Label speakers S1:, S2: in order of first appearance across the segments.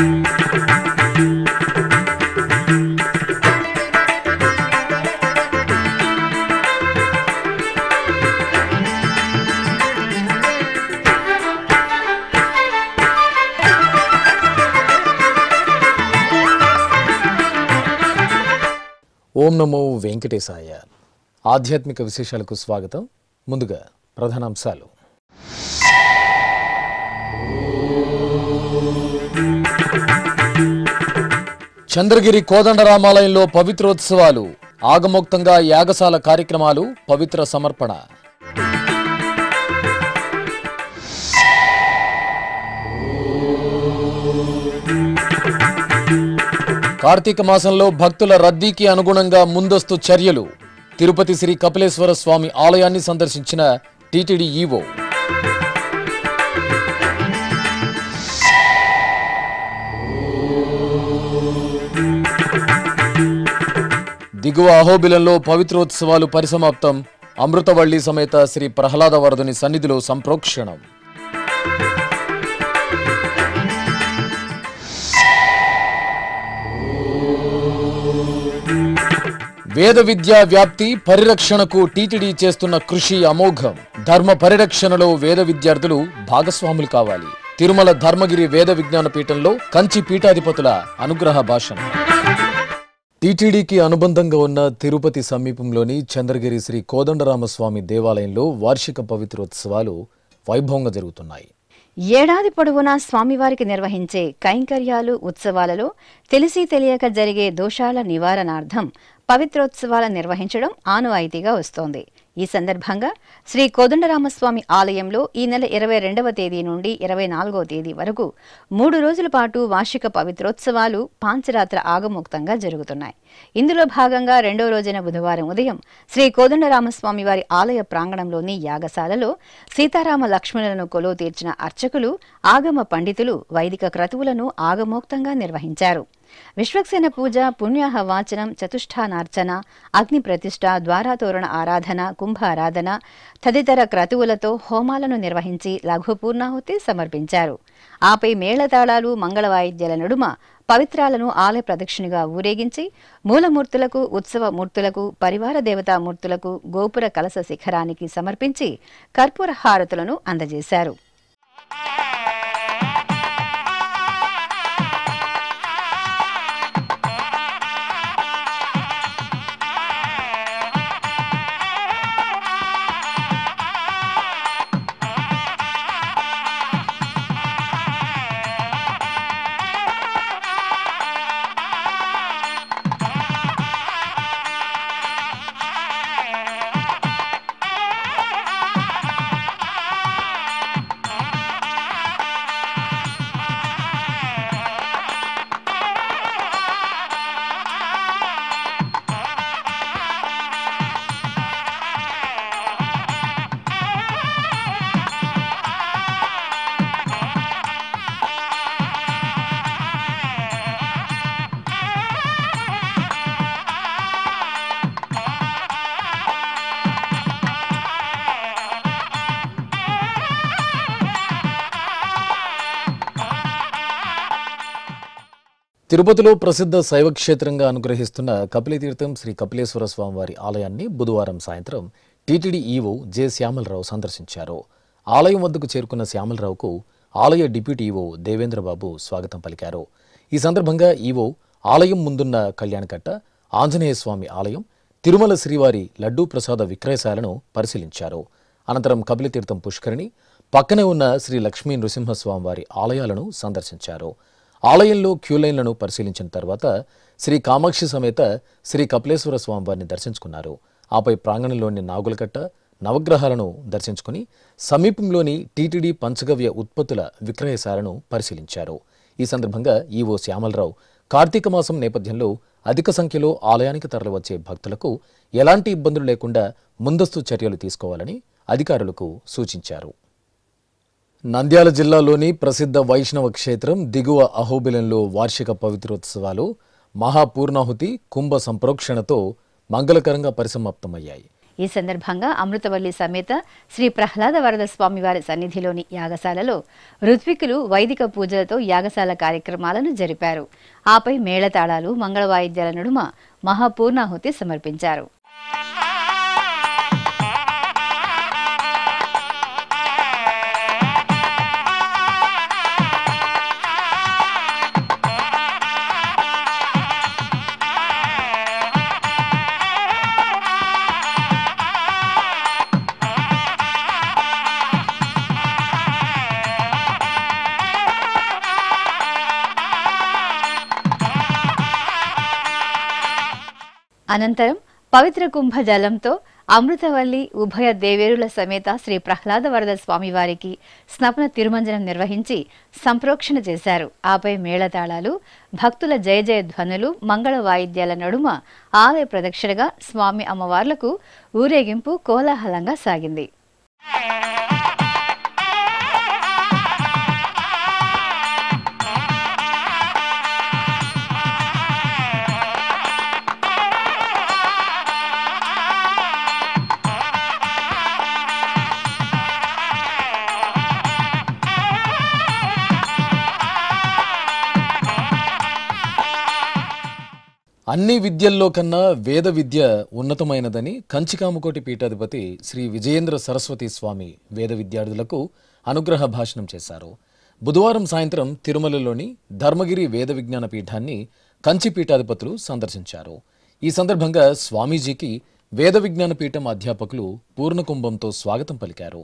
S1: ఓం నమో వెంకటేశాయ ఆధ్యాత్మిక విశేషాలకు స్వాగతం ముందుగా ప్రధానాంశాలు చంద్రగిరి కోదండరామాలయంలో పవిత్రోత్సవాలు ఆగమోక్తంగా యాగశాల కార్యక్రమాలు పవిత్ర సమర్పణ కార్తీక మాసంలో భక్తుల రద్దీకి అనుగుణంగా ముందస్తు చర్యలు తిరుపతి శ్రీ కపిలేశ్వర స్వామి ఆలయాన్ని సందర్శించిన టీటీడీ ఈవో దిగువ అహోబిలంలో పవిత్రోత్సవాలు పరిసమాప్తం అమృతవల్లి సమేత శ్రీ ప్రహ్లాద వరదుని సన్నిధిలో సంప్రోక్షణం వేద విద్యా వ్యాప్తి పరిరక్షణకు టీటీడీ చేస్తున్న కృషి అమోఘం ధర్మ పరిరక్షణలో వేద విద్యార్థులు భాగస్వాములు కావాలి తిరుమల ధర్మగిరి వేద విజ్ఞాన పీఠంలో కంచి పీఠాధిపతుల అనుగ్రహ భాషణం టీటీడీకి అనుబంధంగా ఉన్న తిరుపతి సమీపంలోని చంద్రగిరి శ్రీ కోదండరామస్వామి దేవాలయంలో వార్షిక పవిత్రోత్సవాలు వైభవంగా జరుగుతున్నాయి
S2: ఏడాది పొడవునా స్వామివారికి నిర్వహించే కైంకర్యాలు ఉత్సవాలలో తెలిసి తెలియక జరిగే దోషాల నివారణార్థం పవిత్రోత్సవాల నిర్వహించడం ఆనవాయితీగా వస్తోంది ఈ సందర్భంగా శ్రీ కోదండరామస్వామి ఆలయంలో ఈ నెల ఇరవై రెండవ తేదీ నుండి ఇరవై నాలుగవ తేదీ వరకు మూడు రోజుల పాటు వార్షిక పవిత్రోత్సవాలు పాంచరాత్ర ఆగమోక్తంగా జరుగుతున్నాయి ఇందులో భాగంగా రెండో రోజైన బుధవారం ఉదయం శ్రీ కోదండరామస్వామి వారి ఆలయ ప్రాంగణంలోని యాగశాలలో సీతారామ లక్ష్మణులను కొలువు తీర్చిన అర్చకులు ఆగమ పండితులు వైదిక క్రతువులను ఆగమోక్తంగా నిర్వహించారు విశ్వక్సేన పూజ పుణ్యాహ వాచనం చతుష్ఠానార్చన అగ్ని ప్రతిష్ఠ ద్వారాతోరణ ఆరాధన కుంభ ఆరాధన తదితర క్రతువులతో హోమాలను నిర్వహించి లఘు పూర్ణాహుతి సమర్పించారు ఆపై మేళతాళాలు మంగళ వాయిద్యాల నడుమ పవిత్రాలను ఆలయ ప్రదక్షిణగా ఊరేగించి మూలమూర్తులకు ఉత్సవ మూర్తులకు పరివార దేవతా మూర్తులకు గోపుర కలస శిఖరానికి సమర్పించి కర్పూర హారతులను అందజేశారు
S1: తిరుపతిలో ప్రసిద్ధ శైవ క్షేత్రంగా అనుగ్రహిస్తున్న కపిలతీర్థం శ్రీ కపిలేశ్వర స్వామివారి ఆలయాన్ని బుధవారం సాయంత్రం టీటీడీ ఈవో జె శ్యామలరావు సందర్శించారు ఆలయం వద్దకు చేరుకున్న శ్యామలరావుకు ఆలయ డిప్యూటీ ఈవో దేవేంద్రబాబు స్వాగతం పలికారు ఈ సందర్భంగా ఈవో ఆలయం ముందున్న కళ్యాణకట్ట ఆంజనేయ స్వామి ఆలయం తిరుమల శ్రీవారి లడ్డూ ప్రసాద విక్రయశాలను పరిశీలించారు అనంతరం కపిలతీర్థం పుష్కరిణి పక్కనే ఉన్న శ్రీ లక్ష్మీ నృసింహస్వామి వారి ఆలయాలను సందర్శించారు ఆలయంలో క్యూలైన్లను పరిశీలించిన తర్వాత శ్రీ కామాక్షి సమేత శ్రీ కపిలేశ్వర స్వామి వారిని దర్శించుకున్నారు ఆపై ప్రాంగణంలోని నాగులకట్ట నవగ్రహాలను దర్శించుకుని సమీపంలోని టీటీడీ పంచగవ్య ఉత్పత్తుల విక్రయశాలను పరిశీలించారు ఈ సందర్భంగా ఈవో శ్యామలరావు కార్తీక మాసం నేపథ్యంలో అధిక సంఖ్యలో ఆలయానికి తరలివచ్చే భక్తులకు ఎలాంటి ఇబ్బందులు లేకుండా ముందస్తు చర్యలు తీసుకోవాలని అధికారులకు సూచించారు నంద్యాల జిల్లాలోని ప్రసిద్ధ వైష్ణవ క్షేత్రం దిగువ అహోబిలంలో వార్షిక పవిత్రోత్సవాలు మహాపూర్ణాహుతి కుంభ సంప్రోక్షణతో మంగళకరంగా పరిసమాప్తమయ్యాయి
S2: ఈ సందర్భంగా అమృతవల్లి సమేత శ్రీ ప్రహ్లాద వరద స్వామివారి సన్నిధిలోని యాగశాలలో ఋత్వికులు వైదిక పూజలతో యాగశాల కార్యక్రమాలను జరిపారు ఆపై మేళతాళాలు మంగళ వాయిద్యాల నడుమ మహాపూర్ణాహుతి సమర్పించారు అనంతరం పవిత్ర కుంభ జలంతో అమృతవల్లి ఉభయ దేవేరుల సమేత శ్రీ ప్రహ్లాద వరద స్వామివారికి స్నపన తిరుమంజనం నిర్వహించి సంప్రోక్షణ చేశారు ఆపై మేళతాళాలు భక్తుల జయ జయ ధ్వనులు మంగళ వాయిద్యాల నడుమ ఆలయ ప్రదక్షిణగా స్వామి అమ్మవార్లకు ఊరేగింపు కోలాహలంగా సాగింది
S1: అన్ని విద్యల్లో కన్నా వేద విద్య ఉన్నతమైనదని కంచికామకోటి పీఠాధిపతి శ్రీ విజయేంద్ర సరస్వతి స్వామి వేద విద్యార్థులకు అనుగ్రహ భాషణం చేశారు బుధవారం సాయంత్రం తిరుమలలోని ధర్మగిరి వేద విజ్ఞాన పీఠాన్ని కంచి పీఠాధిపతులు సందర్శించారు ఈ సందర్భంగా స్వామీజీకి వేద విజ్ఞాన పీఠం అధ్యాపకులు పూర్ణకుంభంతో స్వాగతం పలికారు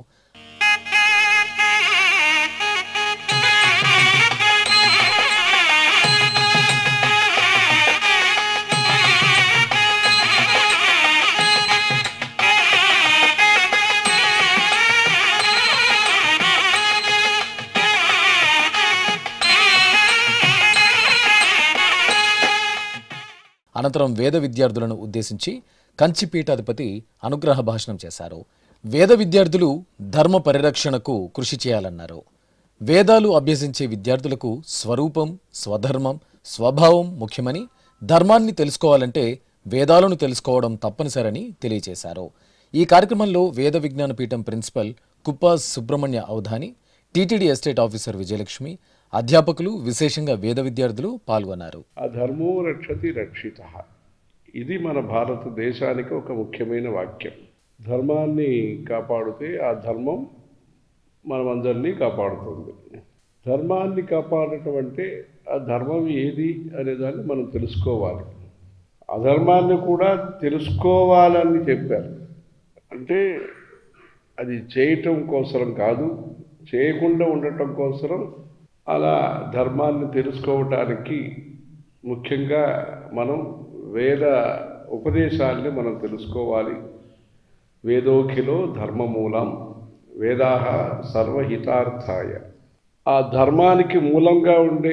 S1: అనంతరం వేద విద్యార్థులను ఉద్దేశించి కంచి పీఠాధిపతి అనుగ్రహ భాషణం చేశారు వేద విద్యార్థులు ధర్మ పరిరక్షణకు కృషి చేయాలన్నారు వేదాలు అభ్యసించే విద్యార్థులకు స్వరూపం స్వధర్మం స్వభావం ముఖ్యమని ధర్మాన్ని తెలుసుకోవాలంటే వేదాలను తెలుసుకోవడం తప్పనిసరని తెలియజేశారు ఈ కార్యక్రమంలో Veda Vijnana Peetham principal Kuppa Subrahmanya Avadhani TTD estate officer Vijayalakshmi అధ్యాపకులు విశేషంగా వేద విద్యార్థులు పాల్గొన్నారు
S3: అధర్మో రక్షతి రక్షిత ఇది మన భారతదేశానికి ఒక ముఖ్యమైన వాక్యం ధర్మాన్ని కాపాడితే ఆ ధర్మం మనమందరినీ కాపాడుతుంది ధర్మాన్ని కాపాడటం అంటే ఆ ధర్మం ఏది అనే దాన్ని మనం తెలుసుకోవాలి అధర్మాన్ని కూడా తెలుసుకోవాలని చెప్పారు అంటే అది చేయటం కోసరం కాదు చేయకుండా ఉండటం కోసరం అలా ధర్మాన్ని తెలుసుకోవటానికి ముఖ్యంగా మనం వేద ఉపదేశాల్ని మనం తెలుసుకోవాలి వేదోఖిలో ధర్మమూలం వేదాహ సర్వహితార్థాయ ఆ ధర్మానికి మూలంగా ఉండే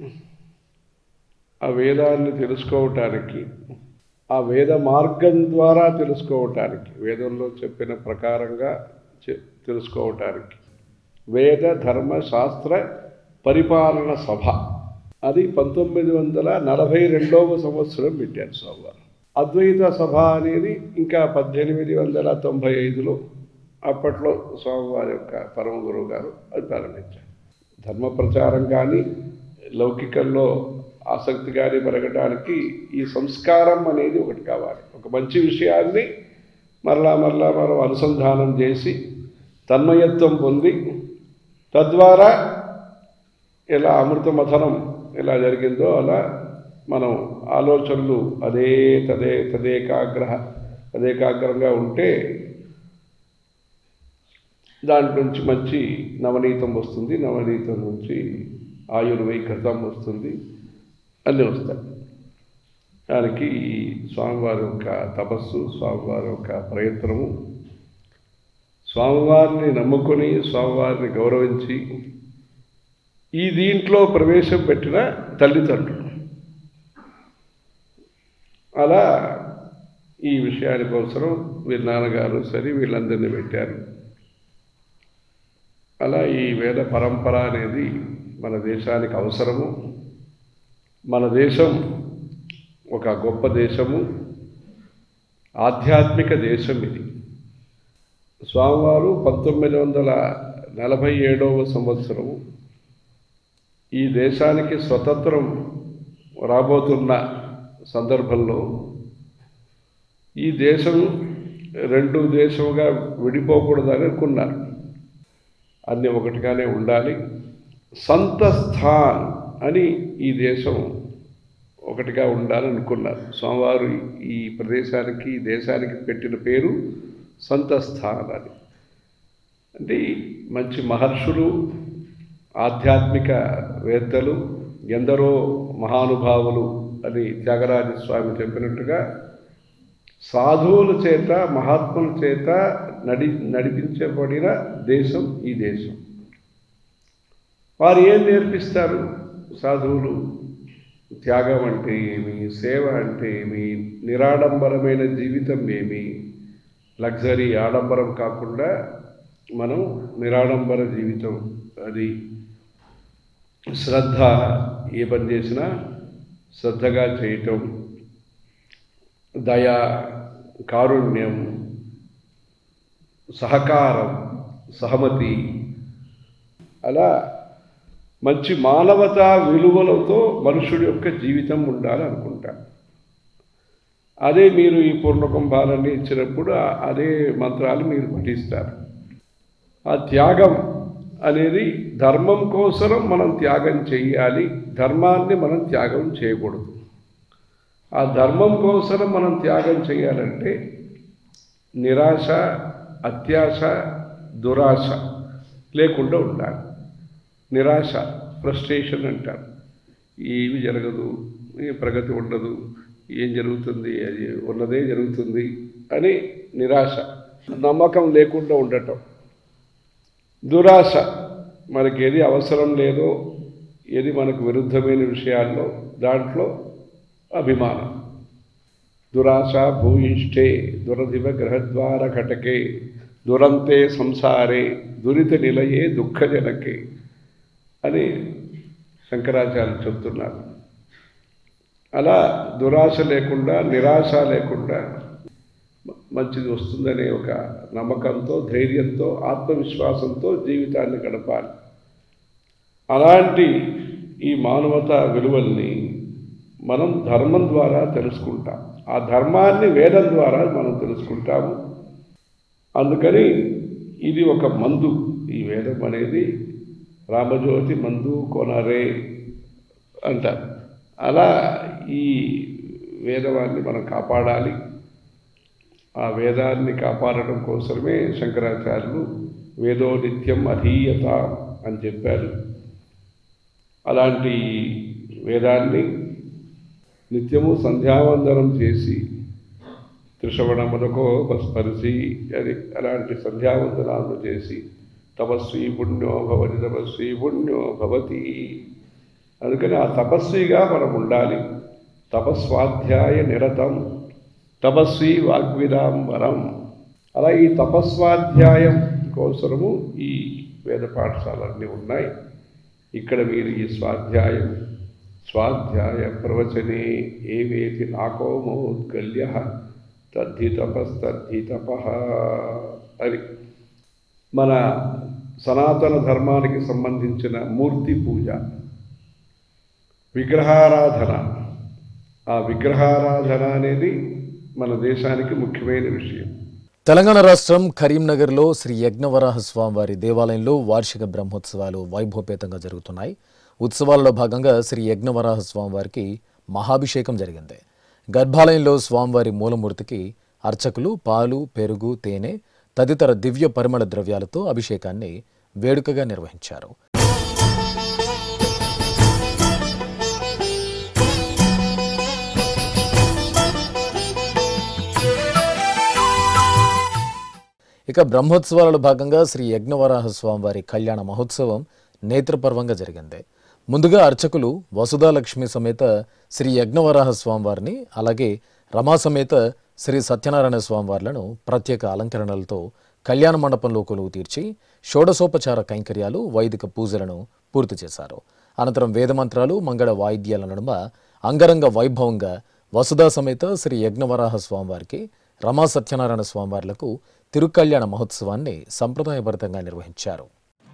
S3: ఆ వేదాన్ని తెలుసుకోవటానికి ఆ వేద మార్గం ద్వారా తెలుసుకోవటానికి వేదంలో చెప్పిన ప్రకారంగా చె- తెలుసుకోవటానికి వేద ధర్మ శాస్త్ర పరిపాలన సభ అది పంతొమ్మిది వందల నలభై రెండవ సంవత్సరం పెట్టారు స్వామివారు అద్వైత సభ అనేది ఇంకా పద్దెనిమిది వందల తొంభై ఐదులో అప్పట్లో స్వామివారి యొక్క పరమ గురువు గారు అది ప్రారంభించారు ధర్మ ప్రచారం కానీ లౌకికంలో ఆసక్తి కానీ పెరగడానికి ఈ సంస్కారం అనేది ఒకటి కావాలి ఒక మంచి విషయాన్ని మరలా మరలా మనం అనుసంధానం చేసి తన్మయత్వం పొంది తద్వారా ఎలా అమృత మథనం ఎలా జరిగిందో అలా మనం ఆలోచనలు అదే తదే తదేకాగ్రహ తదేకాగ్రంగా ఉంటే దాంట్ నుంచి మంచి నవనీతం వస్తుంది నవనీతం నుంచి ఆయుర్వైకృతం వస్తుంది అన్నీ వస్తాయి దానికి ఈ స్వామివారి యొక్క తపస్సు స్వామివారి యొక్క ప్రయత్నము స్వామివారిని నమ్ముకొని స్వామివారిని గౌరవించి ఈ దీంట్లో ప్రవేశం పెట్టిన తల్లిదండ్రులు అలా ఈ విషయాని కోసరం వీళ్ళ నాన్నగారు సరే వీళ్ళందరినీ పెట్టారు అలా ఈ వేద పరంపర అనేది మన దేశానికి అవసరము మన దేశం ఒక గొప్ప దేశము ఆధ్యాత్మిక దేశం ఇది స్వామివారు పంతొమ్మిది వందల నలభై ఏడవ సంవత్సరం ఈ దేశానికి స్వతంత్రం రాబోతున్న సందర్భంలో ఈ దేశం రెండు దేశముగా విడిపోకూడదని అనుకున్నారు అన్నీ ఒకటిగానే ఉండాలి సంత స్థాన్ అని ఈ దేశం ఒకటిగా ఉండాలని అనుకున్నారు స్వామివారు ఈ ప్రదేశానికి ఈ దేశానికి పెట్టిన పేరు సంత స్థాన్ అని అంటే ఈ మంచి మహర్షులు ఆధ్యాత్మిక వేత్తలు ఎందరో మహానుభావులు అని త్యాగరాజ స్వామి చెప్పినట్టుగా సాధువుల చేత మహాత్ముల చేత నడి నడిపించబడిన దేశం ఈ దేశం వారు ఏం నేర్పిస్తారు సాధువులు త్యాగం అంటే ఏమి సేవ అంటే ఏమి నిరాడంబరమైన జీవితం ఏమి లగ్జరీ ఆడంబరం కాకుండా మనం నిరాడంబర జీవితం అది శ్రద్ధ ఏ పని చేసినా శ్రద్ధగా చేయటం దయ కారుణ్యం సహకారం సహమతి అలా మంచి మానవతా విలువలతో మనుషుడి యొక్క జీవితం ఉండాలి అనుకుంటా అదే మీరు ఈ పూర్ణకుంభాలన్నీ ఇచ్చినప్పుడు ఆ- అదే మంత్రాలు మీరు పఠిస్తారు ఆ త్యాగం అనేది ధర్మం కోసం మనం త్యాగం చేయాలి ధర్మాన్ని మనం త్యాగం చేయకూడదు ఆ ధర్మం కోసం మనం త్యాగం చేయాలంటే నిరాశ అత్యాశ దురాశ లేకుండా ఉండాలి నిరాశ ఫ్రస్ట్రేషన్ అంటారు ఏమి జరగదు ఏ ప్రగతి ఉండదు ఏం జరుగుతుంది అది ఉన్నదే జరుగుతుంది అని నిరాశ నమ్మకం లేకుండా ఉండటం దురాశ మనకి ఏది అవసరం లేదో ఏది మనకు విరుద్ధమైన విషయాల్లో దాంట్లో అభిమానం దురాశ భూయిష్ఠే దురదివ గ్రహద్వార ఘటకే దురంతే సంసారే దురిత నిలయే దుఃఖజనకే అని శంకరాచార్యులు చెప్తున్నారు అలా దురాశ లేకుండా నిరాశ లేకుండా మ- మంచిది వస్తుందనే ఒక నమ్మకంతో ధైర్యంతో ఆత్మవిశ్వాసంతో జీవితాన్ని గడపాలి అలాంటి ఈ మానవతా విలువల్ని మనం ధర్మం ద్వారా తెలుసుకుంటాం ఆ ధర్మాన్ని వేదం ద్వారా మనం తెలుసుకుంటాము అందుకని ఇది ఒక మందు ఈ వేదం అనేది రామజ్యోతి మందు కొనరే అంటారు అలా ఈ వేదవాన్ని మనం కాపాడాలి ఆ వేదాన్ని కాపాడడం కోసమే శంకరాచార్యులు వేదో నిత్యం అధీయత అని చెప్పారు అలాంటి వేదాన్ని నిత్యము సంధ్యావందనం చేసి త్రిశ్రవణమునకో స్పర్శి అని అలాంటి సంధ్యావందనాలను చేసి తపస్వి పుణ్యో భవతి తపస్వి పుణ్యో భవతి అందుకని ఆ తపస్విగా మనం ఉండాలి తపస్వాధ్యాయ నిరతం తపస్వి వాగ్విదాంబరం అలా ఈ తపస్వాధ్యాయం కోసము ఈ వేద పాఠశాలన్నీ ఉన్నాయి ఇక్కడ మీరు ఈ స్వాధ్యాయం స్వాధ్యాయ ప్రవచనే ఏవేతి నాకోమోద్గల్య తద్ధి తపస్తద్ధి తప అని మన సనాతన ధర్మానికి సంబంధించిన మూర్తి పూజ విగ్రహారాధన ఆ విగ్రహారాధన అనేది మన దేశానికి ముఖ్యమైన విషయం
S1: తెలంగాణ రాష్ట్రం కరీంనగర్లో శ్రీ యజ్ఞవరాహ స్వామివారి దేవాలయంలో వార్షిక బ్రహ్మోత్సవాలు వైభవపేతంగా జరుగుతున్నాయి ఉత్సవాలలో భాగంగా శ్రీ యజ్ఞవరాహ స్వామివారికి మహాభిషేకం జరిగింది గర్భాలయంలో స్వామివారి మూలమూర్తికి అర్చకులు పాలు పెరుగు తేనె తదితర దివ్య పరిమళ ద్రవ్యాలతో అభిషేకాన్ని వేడుకగా నిర్వహించారు ఇక బ్రహ్మోత్సవాలలో భాగంగా శ్రీ యజ్ఞవరాహ స్వామివారి కళ్యాణ మహోత్సవం నేత్రపర్వంగా జరిగింది ముందుగా అర్చకులు వసుధాలక్ష్మి సమేత శ్రీ యజ్ఞవరాహ స్వామివారిని అలాగే రమా సమేత శ్రీ సత్యనారాయణ స్వామివార్లను ప్రత్యేక అలంకరణలతో కళ్యాణ మండపంలో కొలువు తీర్చి షోడసోపచార కైంకర్యాలు వైదిక పూజలను పూర్తి చేశారు అనంతరం వేదమంత్రాలు మంగళ వాయిద్యాల నడుమ అంగరంగ వైభవంగా వసుధా సమేత శ్రీ యజ్ఞవరాహ స్వామివారికి రమా సత్యనారాయణ స్వామివార్లకు తిరుకల్యాణ మహోత్సవాన్ని సంప్రదాయబద్ధంగా నిర్వహించారు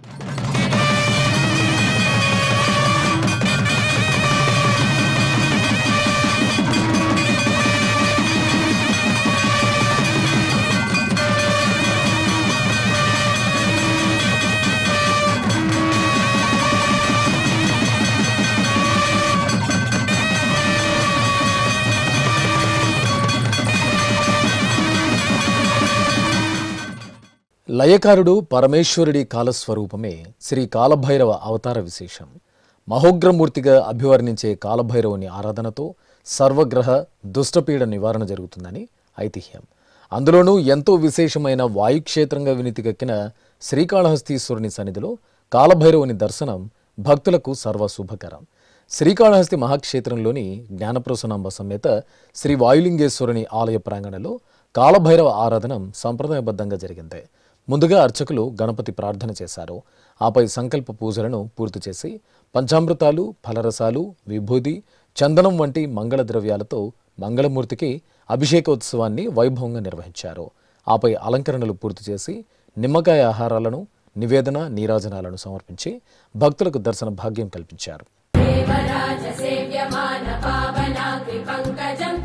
S1: లయకారుడు పరమేశ్వరుడి కాలస్వరూపమే శ్రీ కాలభైరవ అవతార విశేషం మహోగ్రమూర్తిగా అభివర్ణించే కాలభైరవుని ఆరాధనతో సర్వగ్రహ దుష్టపీడ నివారణ జరుగుతుందని ఐతిహ్యం అందులోనూ ఎంతో విశేషమైన వాయుక్షేత్రంగా వినితికెక్కిన శ్రీకాళహస్తీశ్వరుని సన్నిధిలో కాలభైరవుని దర్శనం భక్తులకు సర్వశుభకరం శ్రీకాళహస్తి మహాక్షేత్రంలోని జ్ఞానప్రసనాంబ సమేత శ్రీ వాయులింగేశ్వరుని ఆలయ ప్రాంగణంలో కాలభైరవ ఆరాధనం సంప్రదాయబద్ధంగా జరిగింది ముందుగా అర్చకులు గణపతి ప్రార్థన చేశారు ఆపై సంకల్ప పూజలను పూర్తి చేసి పంచామృతాలు ఫలరసాలు విభూది చందనం వంటి మంగళ ద్రవ్యాలతో మంగళమూర్తికి అభిషేకోత్సవాన్ని వైభవంగా నిర్వహించారు ఆపై అలంకరణలు పూర్తి చేసి నిమ్మకాయ ఆహారాలను నివేదన నీరాజనాలను సమర్పించి భక్తులకు దర్శన భాగ్యం కల్పించారు
S4: देवराजसेव्यमान पावनाग्रिपङ्कजम्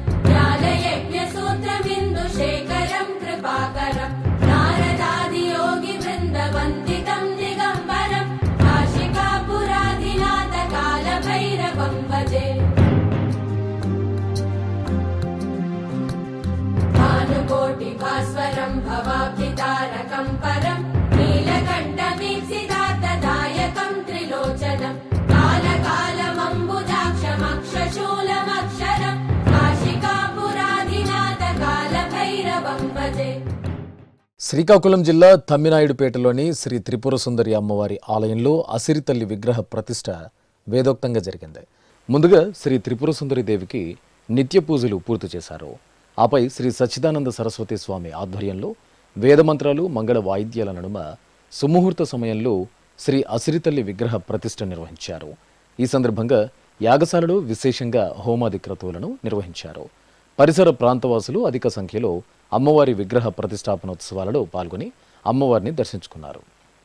S4: ज्ञानयज्ञसूत्रबिन्दुशेखरम् कृपाकरम् नारदादियोगिवृन्दवन्दितम् दिगम्बरम् काशिकापुराधिनाथकालभैरवम् भजे भानुकोटिभास्वरम् भवाब्धितारकम् परम् नीलकण्ठमीप्सिदार्थदायकम् त्रिलोचनम् कालकालमम्बुजाक्षमक्षशूलमक्षरम् काशिकापुराधिनाथकालभैरवम् भजे
S1: శ్రీకాకుళం జిల్లా తమ్మినాయుడుపేటలోని శ్రీ త్రిపుర సుందరి అమ్మవారి ఆలయంలో అసిరి తల్లి విగ్రహ ప్రతిష్ట వేదోక్తంగా జరిగింది ముందుగా శ్రీ త్రిపుర సుందరి దేవికి నిత్య పూజలు పూర్తి చేశారు ఆపై శ్రీ సచ్చిదానంద సరస్వతి స్వామి ఆధ్వర్యంలో వేదమంత్రాలు మంగళ వాయిద్యాల నడుమ సుముహూర్త సమయంలో శ్రీ అసిరితల్లి విగ్రహ ప్రతిష్ట నిర్వహించారు ఈ సందర్భంగా యాగశాలలో విశేషంగా హోమాది క్రతువులను నిర్వహించారు పరిసర ప్రాంతవాసులు అధిక సంఖ్యలో అమ్మవారి విగ్రహ ప్రతిష్టాపనోత్సవాలలో పాల్గొని అమ్మవారిని దర్శించుకున్నారు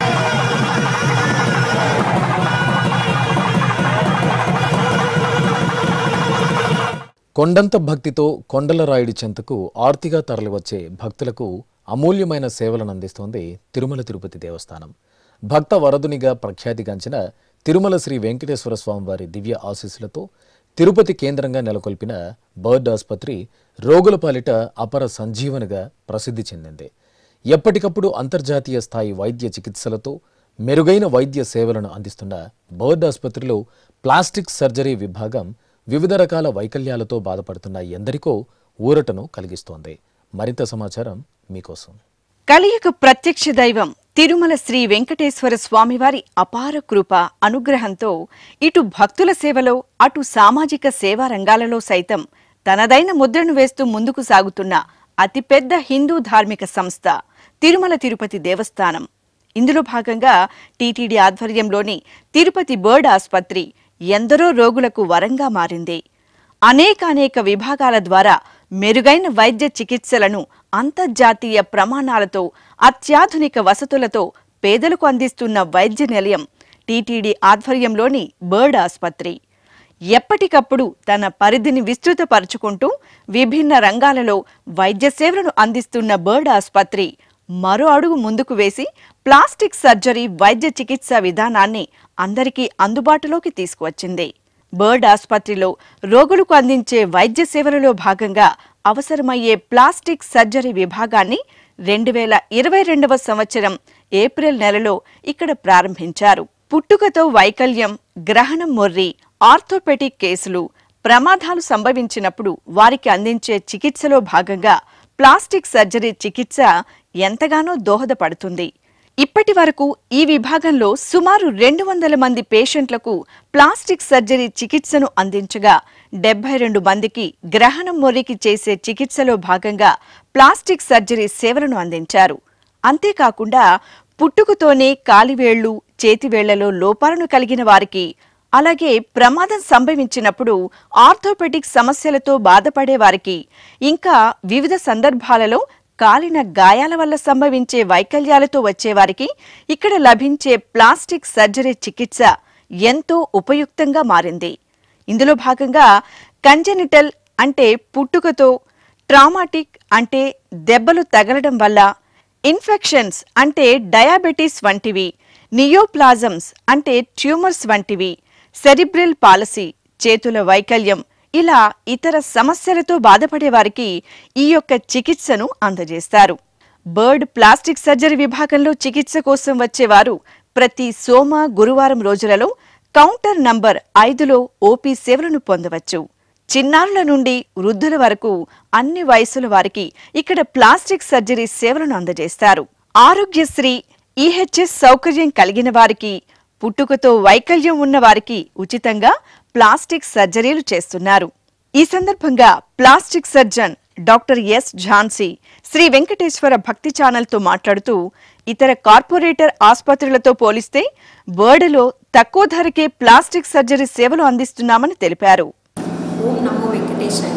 S1: కొండంత భక్తితో కొండల రాయుడి చెంతకు ఆర్తిగా తరలివచ్చే భక్తులకు అమూల్యమైన సేవలను అందిస్తోంది తిరుమల తిరుపతి దేవస్థానం భక్త వరదునిగా ప్రఖ్యాతిగాంచిన తిరుమల శ్రీ వెంకటేశ్వర స్వామి వారి దివ్య ఆశీస్సులతో తిరుపతి కేంద్రంగా నెలకొల్పిన బర్డ్ ఆసుపత్రి రోగుల పాలిట అపర సంజీవనిగా ప్రసిద్ధి చెందింది ఎప్పటికప్పుడు అంతర్జాతీయ స్థాయి వైద్య చికిత్సలతో మెరుగైన వైద్య సేవలను అందిస్తున్న బర్డ్ ఆసుపత్రిలో ప్లాస్టిక్ సర్జరీ విభాగం వివిధ రకాల వైకల్యాలతో బాధపడుతున్న ఎందరికో ఊరటను కలిగిస్తోంది మరింత సమాచారం మీకోసం
S5: కలియుగ ప్రత్యక్ష దైవం తిరుమల శ్రీ వెంకటేశ్వర స్వామివారి అపార కృప అనుగ్రహంతో ఇటు భక్తుల సేవలో అటు సామాజిక సేవా రంగాలలో సైతం తనదైన ముద్రను వేస్తూ ముందుకు సాగుతున్న అతిపెద్ద హిందూ ధార్మిక సంస్థ తిరుమల తిరుపతి దేవస్థానం ఇందులో భాగంగా టీటీడీ ఆధ్వర్యంలోని తిరుపతి బర్డ్ ఆసుపత్రి ఎందరో రోగులకు వరంగా మారింది అనేకానేక విభాగాల ద్వారా మెరుగైన వైద్య చికిత్సలను అంతర్జాతీయ ప్రమాణాలతో అత్యాధునిక వసతులతో పేదలకు అందిస్తున్న వైద్య నిలయం టీటీడీ ఆధ్వర్యంలోని బర్డ్ ఆసుపత్రి ఎప్పటికప్పుడు తన పరిధిని విస్తృతపరుచుకుంటూ విభిన్న రంగాలలో వైద్య సేవలను అందిస్తున్న బర్డ్ ఆసుపత్రి మరో అడుగు ముందుకు వేసి ప్లాస్టిక్ సర్జరీ వైద్య చికిత్సా విధానాన్ని అందరికీ అందుబాటులోకి తీసుకువచ్చింది బర్డ్ ఆసుపత్రిలో రోగులకు అందించే వైద్య సేవలలో భాగంగా అవసరమయ్యే ప్లాస్టిక్ సర్జరీ విభాగాన్ని రెండు వేల ఇరవై రెండవ సంవత్సరం ఏప్రిల్ నెలలో ఇక్కడ ప్రారంభించారు పుట్టుకతో వైకల్యం గ్రహణం మొర్రి ఆర్థోపెటిక్ కేసులు ప్రమాదాలు సంభవించినప్పుడు వారికి అందించే చికిత్సలో భాగంగా ప్లాస్టిక్ సర్జరీ చికిత్స ఎంతగానో దోహదపడుతుంది ఇప్పటి వరకు ఈ విభాగంలో సుమారు రెండు వందల మంది పేషెంట్లకు ప్లాస్టిక్ సర్జరీ చికిత్సను అందించగా డెబ్బై రెండు మందికి గ్రహణం మొర్రికి చేసే చికిత్సలో భాగంగా ప్లాస్టిక్ సర్జరీ సేవలను అందించారు అంతేకాకుండా పుట్టుకతోనే కాలివేళ్లు చేతివేళ్లలో లోపాలను కలిగిన వారికి అలాగే ప్రమాదం సంభవించినప్పుడు ఆర్థోపెడిక్ సమస్యలతో బాధపడే వారికి ఇంకా వివిధ సందర్భాలలో కాలిన గాయాల వల్ల సంభవించే వైకల్యాలతో వచ్చేవారికి ఇక్కడ లభించే ప్లాస్టిక్ సర్జరీ చికిత్స ఎంతో ఉపయుక్తంగా మారింది ఇందులో భాగంగా కంజెనిటల్ అంటే పుట్టుకతో ట్రామాటిక్ అంటే దెబ్బలు తగలడం వల్ల ఇన్ఫెక్షన్స్ అంటే డయాబెటీస్ వంటివి నియోప్లాజమ్స్ అంటే ట్యూమర్స్ వంటివి సెరిబ్రల్ పాలసీ చేతుల వైకల్యం ఇలా ఇతర సమస్యలతో బాధపడే వారికి ఈ యొక్క చికిత్సను అందజేస్తారు బర్డ్ ప్లాస్టిక్ సర్జరీ విభాగంలో చికిత్స కోసం వచ్చేవారు ప్రతి సోమ గురువారం రోజులలో కౌంటర్ నంబర్ ఐదులో ఓపీ సేవలను పొందవచ్చు చిన్నారుల నుండి వృద్ధుల వరకు అన్ని వయసుల వారికి ఇక్కడ ప్లాస్టిక్ సర్జరీ సేవలను అందజేస్తారు ఆరోగ్యశ్రీ ఈహెచ్ఎస్ సౌకర్యం కలిగిన వారికి పుట్టుకతో వైకల్యం ఉన్న వారికి ఉచితంగా ప్లాస్టిక్ సర్జరీలు చేస్తున్నారు ఈ సందర్భంగా plastic surgeon doctor S Jhansi Sri Venkateswara Bhakti ఛానల్తో మాట్లాడుతూ ఇతర కార్పొరేటర్ ఆసుపత్రులతో పోలిస్తే బర్డులో తక్కువ ధరకే ప్లాస్టిక్ సర్జరీ సేవలు అందిస్తున్నామని తెలిపారు
S6: ఓం నమో వెంకటేశాయ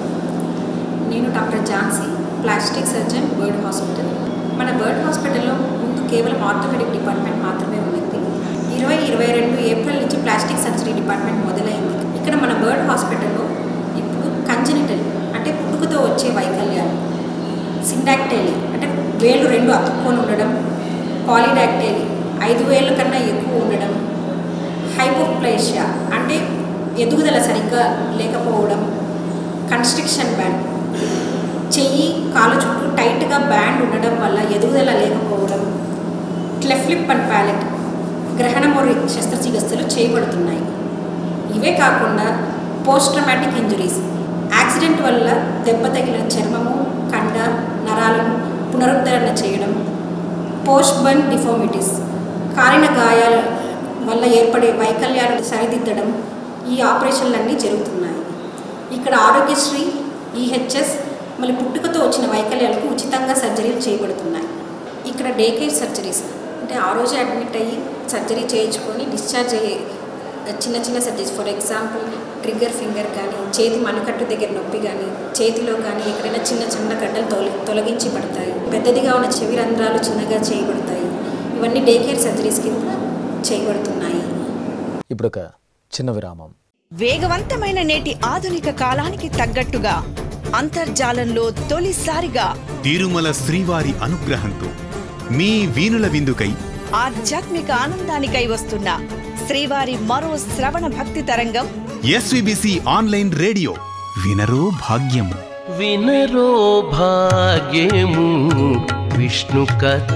S6: నేను doctor Jhansi plastic surgeon BIRD hospital మన బర్డ్ హాస్పిటల్లో ముందు కేవలం ఆర్థోపెడిక్ డిపార్ట్మెంట్ మాత్రమే ఉండింది ఇరవై ఇరవై రెండు ఏప్రిల్ నుంచి ప్లాస్టిక్ సర్జరీ డిపార్ట్మెంట్ మొదలైంది ఇక్కడ మన బర్డ్ హాస్పిటల్లో ఇప్పుడు కంజనిటల్ అంటే పుట్టుకతో వచ్చే వైకల్యాలు సిండాక్టైలీ అంటే వేళ్ళు రెండు అతుక్కొని ఉండడం పాలిడాక్టైలీ ఐదు వేళ్ళ కన్నా ఎక్కువ ఉండడం హైపోప్లేషియా అంటే ఎదుగుదల సరిగ్గా లేకపోవడం కన్స్ట్రిక్షన్ బ్యాండ్ చెయ్యి కాలు చుట్టూ టైట్గా బ్యాండ్ ఉండడం వల్ల ఎదుగుదల లేకపోవడం క్లెఫ్లిప్ అండ్ ప్యాలెట్ గ్రహణమొరి శస్త్రచికిత్సలు చేయబడుతున్నాయి ఇవే కాకుండా పోస్ట్ ట్రమాటిక్ ఇంజురీస్ యాక్సిడెంట్ వల్ల దెబ్బ తగిలిన చర్మము కండ నరాలను పునరుద్ధరణ చేయడం పోస్ట్ బర్న్ డిఫార్మిటీస్ కాలిన గాయాల వల్ల ఏర్పడే వైకల్యాలను సరిదిద్దడం ఈ ఆపరేషన్లన్నీ జరుగుతున్నాయి ఇక్కడ ఆరోగ్యశ్రీ ఈహెచ్ఎస్ మళ్ళీ పుట్టుకతో వచ్చిన వైకల్యాలకు ఉచితంగా సర్జరీలు చేయబడుతున్నాయి ఇక్కడ డే కేర్ సర్జరీస్ అంటే ఆ రోజు అడ్మిట్ అయ్యి సర్జరీ చేయించుకొని డిశ్చార్జ్ అయ్యే చిన్న చిన్న surgeries for example trigger finger కానీ చేతి మణికట్టు దగ్గర నొప్పి కానీ చేతిలో కానీ ఎక్కడైనా చిన్న చిన్న గడ్డలు తొలగి తొలగించి పడతాయి పెద్దదిగా ఉన్న చెవి రంధ్రాలు చిన్నగా చేయబడతాయి ఇవన్నీ డే కేర్ సర్జరీస్ కింద చేయబడుతున్నాయి
S1: ఇప్పుడు ఒక చిన్న విరామం
S5: వేగవంతమైన నేటి ఆధునిక కాలానికి తగ్గట్టుగా అంతర్జాలంలో తొలిసారిగా
S7: తిరుమల శ్రీవారి అనుగ్రహంతో మీ వీణుల విందుకై
S5: ఆధ్యాత్మిక ఆనందానికై వస్తున్న శ్రీవారి మరో శ్రవణ భక్తి తరంగం
S7: ఎస్విబిసి ఆన్లైన్ రేడియో వినరో భాగ్యము
S8: వినరో భాగ్యము విష్ణు కథ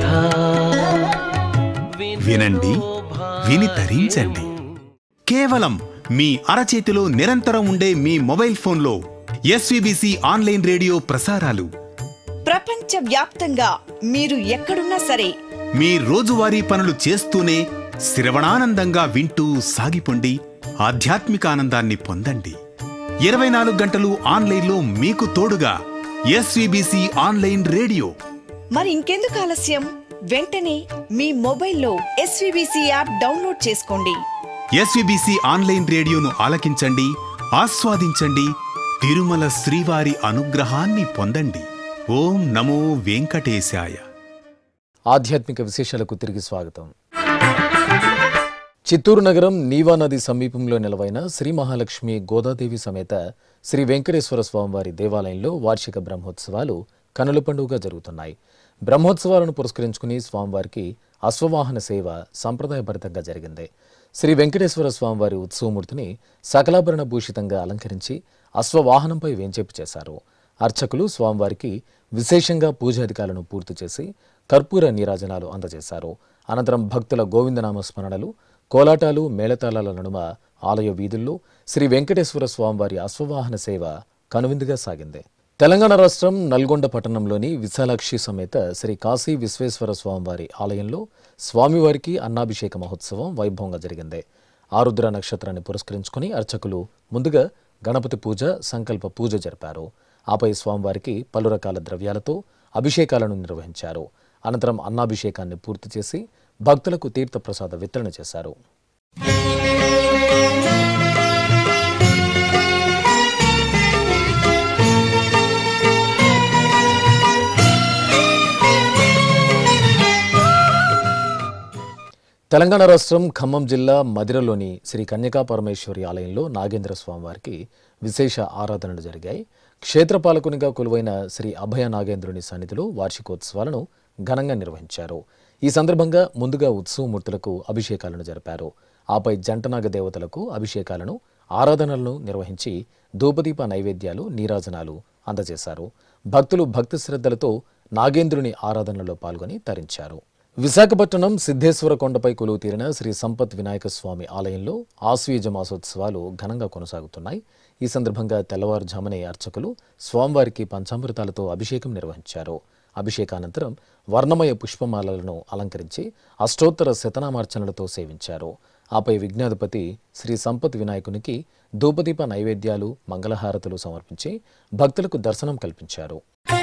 S7: వినండి విని తరించండి కేవలం మీ అరచేతిలో నిరంతరం ఉండే మీ మొబైల్ ఫోన్లో ఎస్విబిసి ఆన్లైన్ రేడియో ప్రసారాలు
S5: ప్రపంచ వ్యాప్తంగా మీరు ఎక్కడున్నా సరే
S7: మీ రోజువారీ పనులు చేస్తూనే శ్రవణానందంగా వింటూ సాగిపోండి ఆధ్యాత్మిక ఆనందాన్ని పొందండి ఇరవై నాలుగు గంటలు ఆన్లైన్లో మీకు తోడుగా ఎస్విబిసి ఆన్లైన్ రేడియో
S5: మరి ఇంకెందుకు ఆలస్యం వెంటనే మీ మొబైల్లో ఎస్వీబీసీ యాప్ డౌన్లోడ్ చేసుకోండి
S7: ఎస్విబిసి ఆన్లైన్ రేడియోను ఆలకించండి ఆస్వాదించండి తిరుమల శ్రీవారి అనుగ్రహాన్ని పొందండి ఓం నమో వెంకటేశాయ
S1: ఆధ్యాత్మిక విశేషాలకు తిరిగి స్వాగతం చిత్తూరు నగరం నీవా నది సమీపంలో నిలవైన శ్రీ మహాలక్ష్మి గోదాదేవి సమేత శ్రీ వెంకటేశ్వర స్వామివారి దేవాలయంలో వార్షిక బ్రహ్మోత్సవాలు కనుల పండుగగా జరుగుతున్నాయి బ్రహ్మోత్సవాలను పురస్కరించుకుని స్వామివారికి అశ్వవాహన సేవ సంప్రదాయభరితంగా జరిగింది శ్రీ వెంకటేశ్వర స్వామివారి ఉత్సవమూర్తిని సకలాభరణ భూషితంగా అలంకరించి అశ్వవాహనంపై వేంచేపు చేశారు అర్చకులు స్వామివారికి విశేషంగా పూజాధికారులను పూర్తి చేసి కర్పూర నీరాజనాలు అందజేశారు అనంతరం భక్తుల గోవిందనామ స్మరణలు కోలాటాలు మేళతాళాల నడుమ ఆలయ వీధుల్లో శ్రీ వెంకటేశ్వర స్వామివారి అశ్వవాహన సేవ కనువిందుగా సాగింది తెలంగాణ రాష్ట్రం నల్గొండ పట్టణంలోని విశాలాక్షి సమేత శ్రీ కాశీ విశ్వేశ్వర స్వామివారి ఆలయంలో స్వామివారికి అన్నాభిషేక మహోత్సవం వైభవంగా జరిగింది ఆరుద్ర నక్షత్రాన్ని పురస్కరించుకుని అర్చకులు ముందుగా గణపతి పూజ సంకల్ప పూజ జరిపారు ఆపై స్వామివారికి పలు రకాల ద్రవ్యాలతో అభిషేకాలను నిర్వహించారు అనంతరం అన్నాభిషేకాన్ని పూర్తి చేసి భక్తులకు తీర్థప్రసాద వితరణ చేశారు తెలంగాణ రాష్ట్రం ఖమ్మం జిల్లా మదిరలోని శ్రీ కన్యకా పరమేశ్వరి ఆలయంలో నాగేంద్ర స్వామివారికి విశేష ఆరాధనలు జరిగాయి క్షేత్రపాలకునిగా కొలువైన శ్రీ అభయ నాగేంద్రుని సన్నిధిలో వార్షికోత్సవాలను ఘనంగా నిర్వహించారు ఈ సందర్భంగా ముందుగా ఉత్సవమూర్తులకు అభిషేకాలను జరిపారు ఆపై జంటనాగ దేవతలకు అభిషేకాలను ఆరాధనలను నిర్వహించి ధూపదీప నైవేద్యాలు నీరాజనాలు అందజేశారు భక్తులు భక్తి శ్రద్ధలతో నాగేంద్రుని ఆరాధనలో పాల్గొని తరించారు విశాఖపట్నం సిద్ధేశ్వర కొండపై కొలువు తీరిన శ్రీ సంపత్ వినాయక స్వామి ఆలయంలో ఆశ్వీజ మాసోత్సవాలు ఘనంగా కొనసాగుతున్నాయి ఈ సందర్భంగా తెల్లవారుజామునే అర్చకులు స్వామివారికి పంచామృతాలతో అభిషేకం నిర్వహించారు అభిషేకానంతరం వర్ణమయ పుష్పమాలలను అలంకరించి అష్టోత్తర శతనామార్చనలతో సేవించారు ఆపై విఘ్నాధిపతి శ్రీ సంపత్ వినాయకునికి ధూపదీప నైవేద్యాలు మంగళహారతులు సమర్పించి భక్తులకు దర్శనం కల్పించారు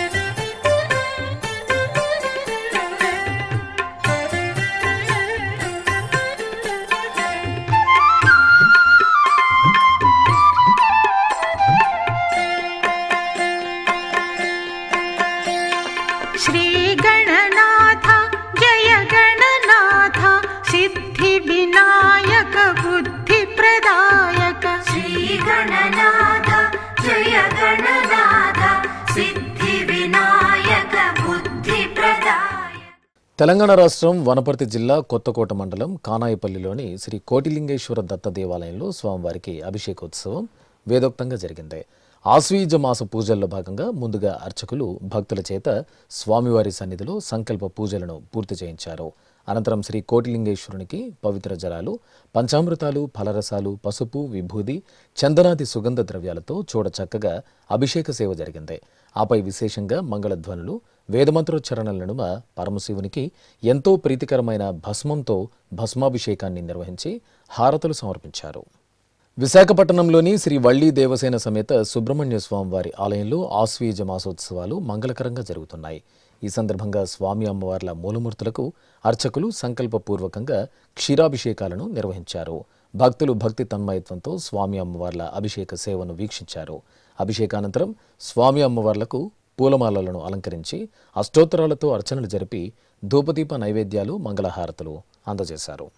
S9: श्रीगणनाथ जय गणनाथ सिद्धिविनायक बुद्धिप्रदायक
S4: श्रीगणनाथ जय गणनाथ सिद्धिविनायक बुद्धिप्रदाय
S1: తెలంగాణ రాష్ట్రం వనపర్తి జిల్లా కొత్తకోట మండలం కానాయపల్లిలోని శ్రీ కోటిలింగేశ్వర దత్త దేవాలయంలో స్వామివారికి అభిషేకోత్సవం వేదోక్తంగా జరిగింది ఆశ్వీజ మాస పూజల్లో భాగంగా ముందుగా అర్చకులు భక్తుల చేత స్వామివారి సన్నిధిలో సంకల్ప పూజలను పూర్తి చేయించారు అనంతరం శ్రీ కోటిలింగేశ్వరునికి పవిత్ర జలాలు పంచామృతాలు ఫలరసాలు పసుపు విభూది చందనాది సుగంధ ద్రవ్యాలతో చూడ చక్కగా అభిషేక సేవ జరిగింది ఆపై విశేషంగా మంగళధ్వనులు వేదమంత్రోచ్చరణల నడుమ పరమశివునికి ఎంతో ప్రీతికరమైన భస్మంతో భస్మాభిషేకాన్ని నిర్వహించి హారతులు సమర్పించారు విశాఖపట్నంలోని శ్రీ వள்ளీ దేవసేన సమేత సుబ్రహ్మణ్య స్వామి వారి ఆలయంలో ఆశ్వీజ మాసోత్సవాలు మంగళకరంగా జరుగుతున్నాయి ఈ సందర్భంగా స్వామి అమ్మవార్ల మూలమూర్తులకు అర్చకులు సంకల్పపూర్వకంగా క్షీరాభిషేకాలను నిర్వహించారు భక్తులు భక్తి తన్మయత్వంతో స్వామి అమ్మవార్ల అభిషేక సేవను వీక్షించారు అభిషేకానంతరం స్వామి అమ్మవార్లకు పూలమాలలను అలంకరించి అష్టోత్తరాలతో అర్చనలు జరిపి ధూపదీప నైవేద్యాలు మంగళహారతులు అందజేశారు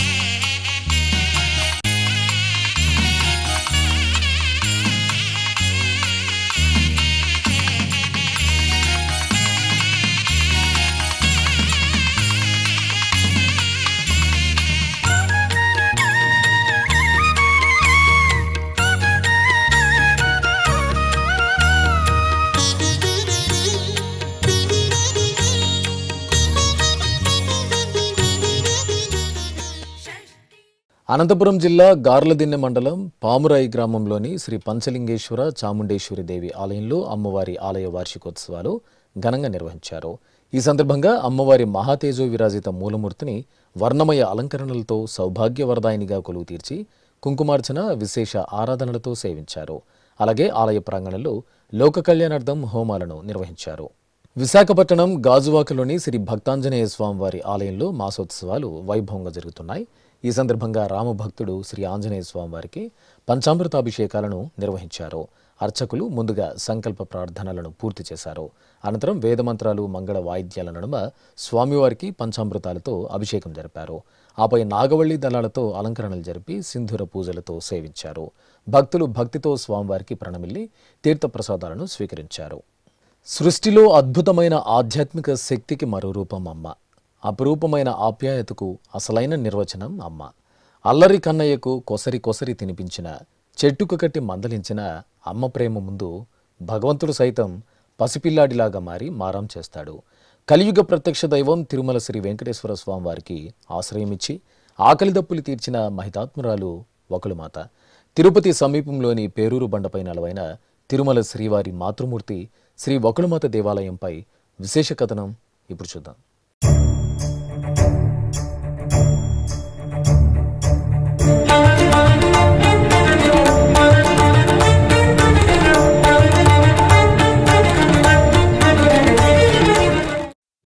S1: అనంతపురం జిల్లా గార్లదిన్నె మండలం పామురాయి గ్రామంలోని శ్రీ పంచలింగేశ్వర చాముండేశ్వరి దేవి ఆలయంలో అమ్మవారి ఆలయ వార్షికోత్సవాలు ఘనంగా నిర్వహించారు ఈ సందర్భంగా అమ్మవారి మహాతేజో విరాజిత మూలమూర్తిని వర్ణమయ అలంకరణలతో సౌభాగ్యవరదాయినిగా కొలువు తీర్చి కుంకుమార్చన విశేష ఆరాధనలతో సేవించారు అలాగే ఆలయ ప్రాంగణంలో లోక కళ్యాణార్థం హోమాలను నిర్వహించారు విశాఖపట్నం గాజువాకలోని శ్రీ భక్తాంజనేయ స్వామివారి ఆలయంలో మాసోత్సవాలు వైభవంగా జరుగుతున్నాయి ఈ సందర్భంగా రామభక్తుడు శ్రీ ఆంజనేయ స్వామివారికి పంచామృతాభిషేకాలను నిర్వహించారు అర్చకులు ముందుగా సంకల్ప ప్రార్థనలను పూర్తి చేశారు అనంతరం వేదమంత్రాలు మంగళ వాయిద్యాల నడుమ స్వామివారికి పంచామృతాలతో అభిషేకం జరిపారు ఆపై నాగవల్లి దళాలతో అలంకరణలు జరిపి సింధూర పూజలతో సేవించారు భక్తులు భక్తితో స్వామివారికి ప్రణమిల్లి తీర్థప్రసాదాలను స్వీకరించారు సృష్టిలో అద్భుతమైన ఆధ్యాత్మిక శక్తికి మరో రూపం అమ్మ అపురూపమైన ఆప్యాయతకు అసలైన నిర్వచనం అమ్మ అల్లరి కన్నయ్యకు కొసరి కొసరి తినిపించిన చెట్టుకు కట్టి మందలించిన అమ్మ ప్రేమ ముందు భగవంతుడు సైతం పసిపిల్లాడిలాగా మారి మారం చేస్తాడు కలియుగ ప్రత్యక్ష దైవం తిరుమల శ్రీ వెంకటేశ్వర స్వామి వారికి ఆశ్రయమిచ్చి ఆకలి దప్పులు తీర్చిన మహితాత్మురాలు ఒకలుమాత తిరుపతి సమీపంలోని పేరూరు బండపై నలవైన తిరుమల శ్రీవారి మాతృమూర్తి శ్రీ వకులమాత దేవాలయంపై విశేష కథనం ఇప్పుడు చూద్దాం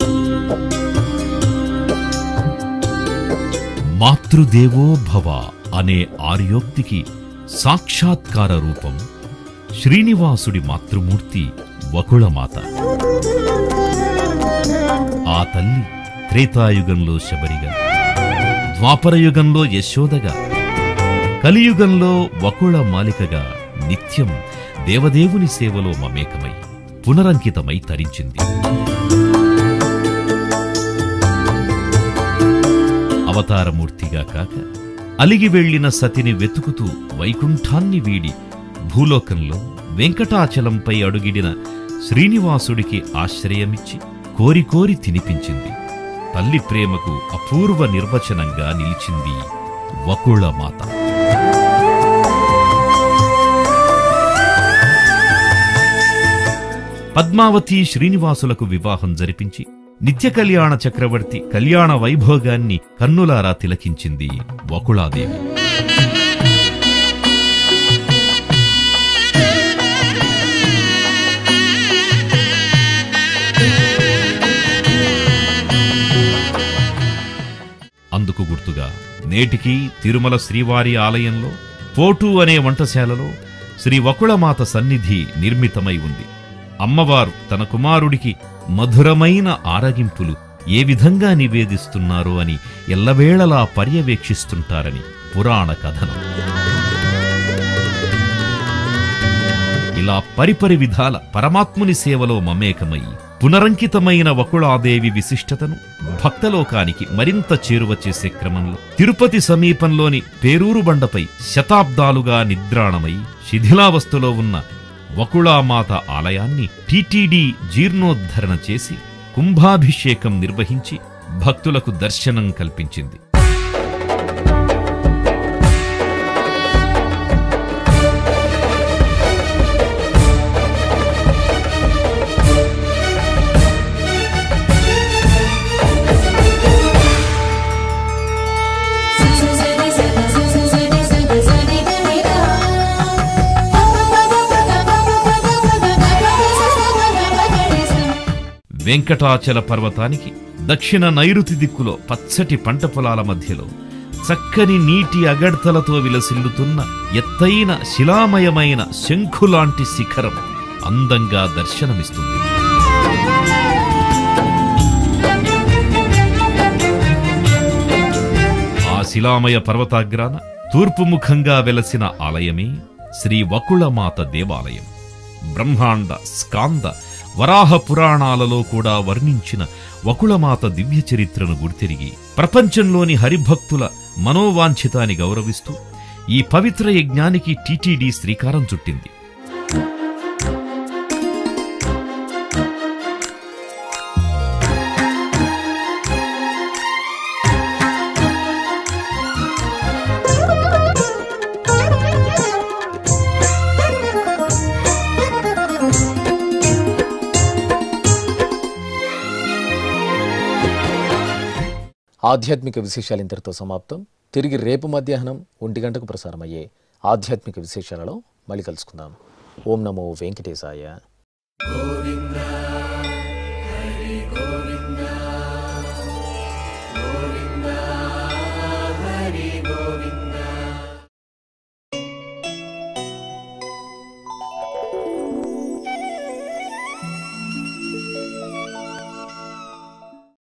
S10: మాతృదేవో భవ అనే ఆర్యోక్తికి సాక్షాత్కార రూపం శ్రీనివాసుడి మాతృమూర్తి వకుళమాత ఆ తల్లి త్రేతాయుగంలో శబరిగా ద్వాపరయుగంలో యశోదగా కలియుగంలో వకుళ మాలికగా నిత్యం దేవదేవుని సేవలో మమేకమై పునరంకితమై తరించింది అవతారమూర్తిగా కాక అలిగి వెళ్లిన సతిని వెతుకుతూ వైకుంఠాన్ని వీడి భూలోకంలో వెంకటాచలంపై అడుగిడిన శ్రీనివాసుడికి ఆశ్రయమిచ్చి కోరి కోరి తినిపించింది తల్లి ప్రేమకు అపూర్వ నిర్వచనంగా నిలిచింది వకుళమాత పద్మావతి శ్రీనివాసులకు వివాహం జరిపించి నిత్య కళ్యాణ చక్రవర్తి కళ్యాణ వైభోగాన్ని కన్నులారా తిలకించింది వకుళాదేవి అందుకు గుర్తుగా నేటికి తిరుమల శ్రీవారి ఆలయంలో పోటు అనే వంటశాలలో శ్రీ వకుళమాత సన్నిధి నిర్మితమై ఉంది అమ్మవారు తన కుమారుడికి మధురమైన ఆరగింపులు ఏ విధంగా నివేదిస్తున్నారో అని ఎల్లవేళలా పర్యవేక్షిస్తుంటారని పురాణ కథనం ఇలా పరిపరి విధాల పరమాత్ముని సేవలో మమేకమై పునరంకితమైన వకుళాదేవి విశిష్టతను భక్తలోకానికి మరింత చేరువ చేసే క్రమంలో తిరుపతి సమీపంలోని పేరూరు బండపై శతాబ్దాలుగా నిద్రాణమై శిథిలావస్థలో ఉన్న వకుళామాత ఆలయాన్ని టీటీడీ జీర్ణోద్ధరణ చేసి కుంభాభిషేకం నిర్వహించి భక్తులకు దర్శనం కల్పించింది వెంకటాచల పర్వతానికి దక్షిణ నైరుతి దిక్కులో పచ్చటి పంట పొలాల మధ్యలో చక్కని నీటి అగడ్తలతో విలసిల్లుతున్న ఎత్తైన శిలామయమైన శంఖులాంటి శిఖరం అందంగా దర్శనమిస్తుంది ఆ శిలామయ పర్వతాగ్రాన తూర్పు ముఖంగా వెలసిన ఆలయమే శ్రీ వకుళమాత దేవాలయం బ్రహ్మాండ స్కాంద వరాహ పురాణాలలో కూడా వర్ణించిన వకుళమాత దివ్య చరిత్రను గుర్తిరిగి ప్రపంచంలోని హరిభక్తుల మనోవాంఛితాన్ని గౌరవిస్తూ ఈ పవిత్ర యజ్ఞానికి టీటీడీ శ్రీకారం చుట్టింది
S1: ఆధ్యాత్మిక విశేషాలు ఇంతటితో సమాప్తం తిరిగి రేపు మధ్యాహ్నం ఒంటి గంటకు ప్రసారమయ్యే ఆధ్యాత్మిక విశేషాలలో మళ్ళీ కలుసుకుందాం ఓం నమో వెంకటేశాయ